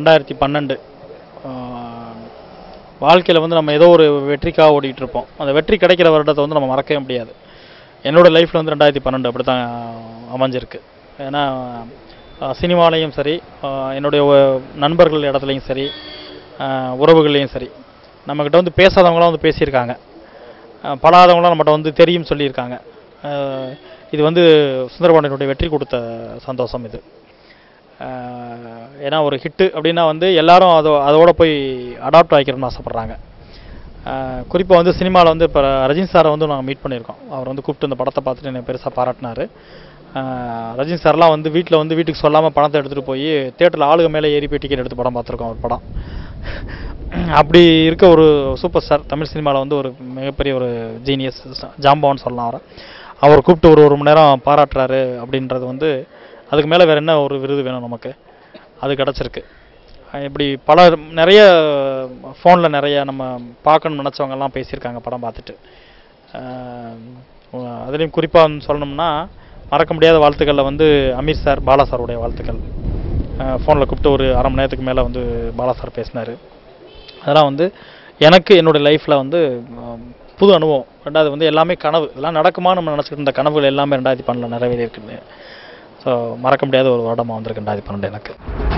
ரெண்டாயிரத்தி பன்னெண்டு வாழ்க்கையில் வந்து நம்ம ஏதோ ஒரு வெற்றிக்காக ஓடிட்டு இருப்போம் அந்த வெற்றி கிடைக்கிற வருடத்தை வந்து நம்ம மறக்கவே முடியாது என்னோட லைஃப்பில் வந்து ரெண்டாயிரத்தி பன்னெண்டு அப்படி தான் அமைஞ்சிருக்கு ஏன்னா அஹ், சினிமாலையும் சரி அஹ், என்னுடைய ஒ- நண்பர்கள் இடத்துலையும் சரி அஹ், உறவுகள்லையும் சரி நம்மக்கிட்ட வந்து பேசாதவங்களாம் வந்து பேசியிருக்காங்க அஹ், பழகாதவங்களாம் நம்மகிட்ட வந்து தெரியும் சொல்லியிருக்காங்க அஹ், இது வந்து சுந்தரபாண்டியனுடைய வெற்றி கொடுத்த சந்தோஷம் இது அஹ், ஏன்னா ஒரு ஹிட்டு அப்படின்னா வந்து எல்லாரும் அதோ அதோட போய் அடாப்ட் ஆகிக்கணும்னு ஆசைப்பட்றாங்க குறிப்பாக வந்து சினிமாவில் வந்து இப்போ ரஜினி சாரை வந்து நாங்கள் மீட் பண்ணியிருக்கோம் அவர் வந்து கூப்பிட்டு இந்த படத்தை பார்த்துட்டு என்னை பெருசாக பாராட்டினார் ரஜினி சார்லாம் வந்து வீட்டில் வந்து வீட்டுக்கு சொல்லாமல் பணத்தை எடுத்துகிட்டு போய் தேட்டரில் ஆளுக மேலே ஏறி போய் டிக்கெட் எடுத்து படம் பார்த்துருக்கோம் ஒரு படம் அப்படி இருக்க ஒரு சூப்பர் ஸ்டார் தமிழ் சினிமாவில் வந்து ஒரு மிகப்பெரிய ஒரு ஜீனியஸ் ஜாம்பவான்னு சொல்லலாம் அவரை அவர் கூப்பிட்டு ஒரு ஒரு மணி நேரம் பாராட்டுறாரு அப்படின்றது வந்து அதுக்கு மேலே வேறு என்ன ஒரு விருது வேணும் நமக்கு அது கிடச்சிருக்கு இப்படி பல நிறைய ஃபோனில் நிறைய நம்ம பார்க்கணும்னு நினச்சவங்கெல்லாம் பேசியிருக்காங்க படம் பார்த்துட்டு அஹ் அதுலேயும் குறிப்பாக வந்து சொல்லணும்னா மறக்க முடியாத வாழ்த்துக்களில் வந்து அமீர் சார் பாலா சாருடைய வாழ்த்துக்கள் ஃபோனில் கூப்பிட்டு ஒரு அரை மணி நேரத்துக்கு மேலே வந்து பாலா சார் பேசினார் அதெல்லாம் வந்து எனக்கு என்னுடைய லைஃப்பில் வந்து அஹ், புது அனுபவம் ரெண்டாவது வந்து எல்லாமே கனவு இதெல்லாம் நடக்குமா நம்ம நினச்சிக்கிட்டு இருந்த கனவுகள் எல்லாமே ரெண்டாயிரத்தி பன்னெண்டில் நிறைவேறி இருக்குது ஸோ மறக்க முடியாத ஒரு வருடமாக வந்திருக்கு ரெண்டாயிரத்தி பன்னெண்டு எனக்கு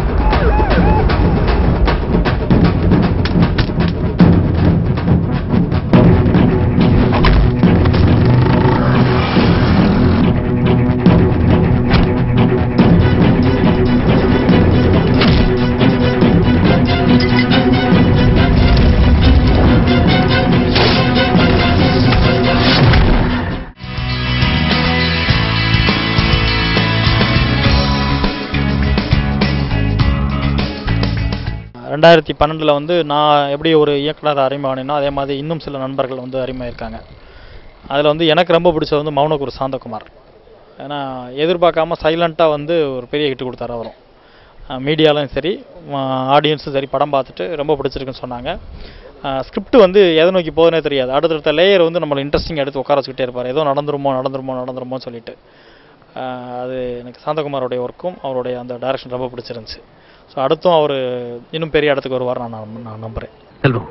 ரெண்டாயிரத்தி பன்னெண்டில் வந்து நான் எப்படி ஒரு இயக்குனர் அறிமுகமானேனோ அதே மாதிரி இன்னும் சில நண்பர்கள் வந்து அறிமுகமாயிருக்காங்க அதில் வந்து எனக்கு ரொம்ப பிடிச்சது வந்து மௌனகுரு சாந்தகுமார் ஏன்னா எதிர்பார்க்காம சைலண்ட்டாக வந்து ஒரு பெரிய ஹிட் கொடுத்தாரு அவரும் மீடியாலும் சரி ஆடியன்ஸும் சரி படம் பார்த்துட்டு ரொம்ப பிடிச்சிருக்குன்னு சொன்னாங்க ஸ்கிரிப்ட் வந்து எதை நோக்கி போகுதுனே தெரியாது அடுத்தடுத்த லேயர் வந்து நம்மளை இன்ட்ரெஸ்டிங் எடுத்து உட்கார வச்சுக்கிட்டே இருப்பார் ஏதோ நடந்துருமோ நடந்துருமோ நடந்துருமோன்னு சொல்லிட்டு ஆஹ் அது எனக்கு சாந்தகுமாரோடைய ஒர்க்கும் அவருடைய அந்த டைரக்ஷன் ரொம்ப பிடிச்சிருந்துச்சு ஸோ அடுத்தும் அவர் இன்னும் பெரிய இடத்துக்கு வருவார் நான் நம்ப- நான் நம்புகிறேன் செல்வம்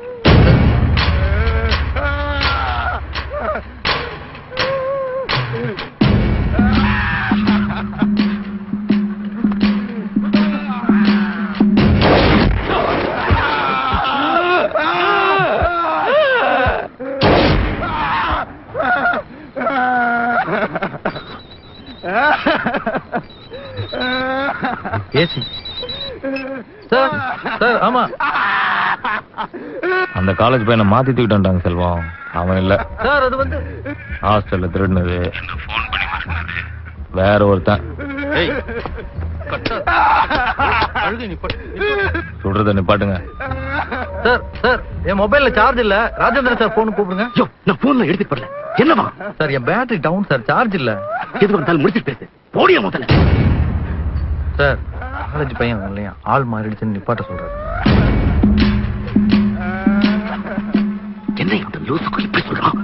ஏசி சார் சார் ஆமா அந்த காலேஜ் பையனை மாத்தி தூக்கிட்டு வந்துட்டாங்க செல்வம் அவன் இல்ல சார் அது வந்து ஹாஸ்டல்ல திருடினது வேற ஒருத்தன் ஏய் கட்டா அழுகை நிப்பாட்டு சுடுறத நிப்பாட்டுங்க சார் சார் என் மொபைல்ல சார்ஜ் இல்ல ராஜேந்திரன் சார் போன் கூப்பிடுங்க ஐயோ நான் போன்ல எடுத்துட்டு வரல என்னவா சார் என் பேட்டரி டவுன் சார் சார்ஜ் இல்ல எது வந்தாலும் முடிச்சுட்டு பேசு போடியா முதல்ல சார் காலேஜ் பையன் இல்லையா ஆள் மாறிடுச்சுன்னு நிப்பாட்ட சொல்றாரு என்ன இந்த லூசுக்கு இப்படி சொல்றான்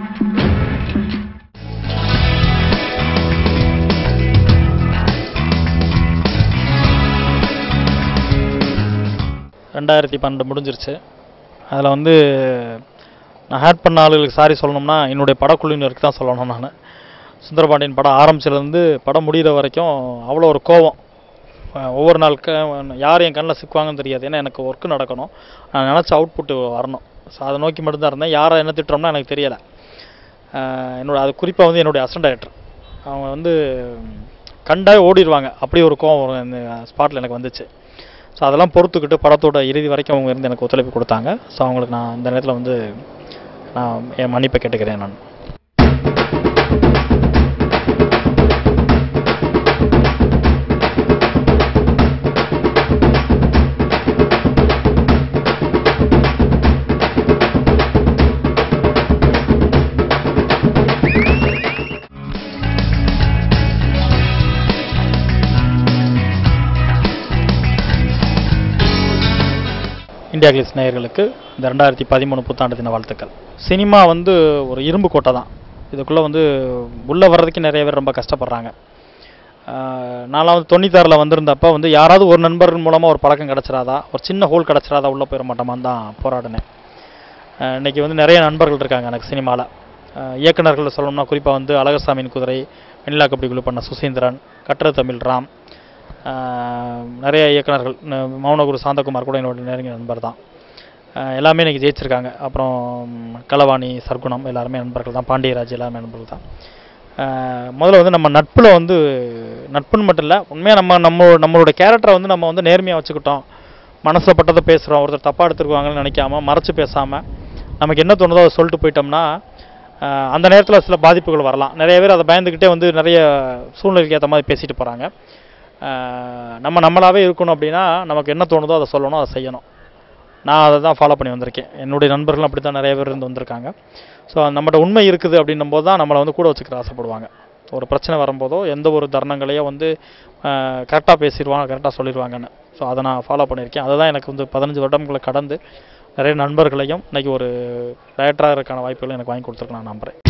ரெண்டாயிரத்தி பன்னெண்டு முடிஞ்சிருச்சு அதில் வந்து நான் ஹேட் பண்ண ஆளுகளுக்கு சாரி சொல்லணும்னா என்னுடைய படக்குழுவினருக்கு தான் சொல்லணும் நான் சுந்தரபாண்டியன் படம் ஆரம்பிச்சதுலேருந்து படம் முடிகிற வரைக்கும் அவ்வளோ ஒரு கோவம் அஹ் ஒவ்வொரு நாள் க யார் என் கண்ணில் சிக்குவாங்கன்னு தெரியாது ஏன்னா எனக்கு ஒர்க்கு நடக்கணும் நான் நினச்ச அவுட்புட் வரணும் ஸோ அதை நோக்கி மட்டும்தான் இருந்தேன் யாரை என்ன திட்டுறோம்னா எனக்கு தெரியலை என்னோட அது குறிப்பாக வந்து என்னுடைய அசிஸ்டன்ட் டைரக்டர் அவங்க வந்து கண்டாவே ஓடிடுவாங்க அப்படி ஒரு கோவம் வரும் இந்த ஸ்பாட்டில் எனக்கு வந்துச்சு ஸோ அதெல்லாம் பொறுத்துக்கிட்டு படத்தோட இறுதி வரைக்கும் அவங்க இருந்து எனக்கு ஒத்துழைப்பு கொடுத்தாங்க ஸோ அவங்களுக்கு நான் இந்த நேரத்தில் வந்து நான் என் மன்னிப்பை கேட்டுக்கிறேன் நான் இந்தியா கிளிஸ் நேயர்களுக்கு இந்த ரெண்டாயிரத்தி பதிமூணு புத்தாண்டு தின வாழ்த்துக்கள் சினிமா வந்து ஒரு இரும்பு கோட்டை தான் இதுக்குள்ளே வந்து உள்ளே வர்றதுக்கு நிறைய பேர் ரொம்ப கஷ்டப்படுறாங்க ஆஹ் நான்லாம் வந்து தொண்ணூத்தாறில் வந்திருந்தப்ப வந்து யாராவது ஒரு நண்பர் மூலமாக ஒரு பழக்கம் கிடச்சிராதா ஒரு சின்ன ஹோல் கிடச்சிராதா உள்ளே போயிட மாட்டோமான்னு தான் போராடினேன் ஆஹ் இன்னைக்கு வந்து நிறைய நண்பர்கள் இருக்காங்க எனக்கு சினிமாவில் இயக்குனர்கள் சொல்லணும்னா குறிப்பாக வந்து அழகர்சாமியின் குதிரை வெண்ணிலா கபடி குழு பண்ண சுசீந்திரன் கற்ற தமிழ் ராம் ஆஹ் நிறைய இயக்குனர்கள் ந- மௌனகுரு சாந்தகுமார் கூட என்னோட நெருங்கிய நண்பர் தான் ஆஹ் எல்லாமே இன்னைக்கு ஜெயிச்சிருக்காங்க அப்புறம் களவாணி சர்க்குணம் எல்லாருமே நண்பர்கள் தான் பாண்டியராஜ் எல்லாருமே நண்பர்கள் தான் ஆஹ் முதல்ல வந்து நம்ம நட்பில் வந்து நட்புன்னு மட்டும் இல்லை உண்மையாக நம்ம நம்ம நம்மளோட கேரக்டரை வந்து நம்ம வந்து நேர்மையாக வச்சுக்கிட்டோம் மனசில் பட்டதை பேசுகிறோம் ஒருத்தர் தப்பாக எடுத்துருவாங்கன்னு நினைக்காம மறைச்சு பேசாமல் நமக்கு என்ன தோணுதோ அதை சொல்லிட்டு போயிட்டோம்னா ஆஹ் அந்த நேரத்தில் சில பாதிப்புகள் வரலாம் நிறைய பேர் அதை பயந்துக்கிட்டே வந்து நிறைய சூழ்நிலைக்கு ஏற்ற மாதிரி பேசிட்டு போகிறாங்க நம்ம நம்மளாவே இருக்கணும் அப்படின்னா நமக்கு என்ன தோணுதோ அதை சொல்லணும் அதை செய்யணும் நான் அதை தான் ஃபாலோ பண்ணி வந்திருக்கேன் என்னுடைய நண்பர்கள் அப்படி தான் நிறைய பேர் இருந்து வந்திருக்காங்க ஸோ நம்மகிட்ட உண்மை இருக்குது அப்படின்னும் போது தான் நம்மளை வந்து கூட வச்சுக்கிற ஆசைப்படுவாங்க ஒரு பிரச்சனை வரும்போதோ எந்த ஒரு தருணங்களையோ வந்து கரெக்டாக பேசிடுவாங்க கரெக்டாக சொல்லிடுவாங்கன்னு ஸோ அதை நான் ஃபாலோ பண்ணியிருக்கேன் அதுதான் எனக்கு வந்து பதினஞ்சு வருடங்களை கடந்து நிறைய நண்பர்களையும் இன்னைக்கு ஒரு டைரக்டராக இருக்கான வாய்ப்புகளை எனக்கு வாங்கி கொடுத்துருக்கு நான் நம்புகிறேன்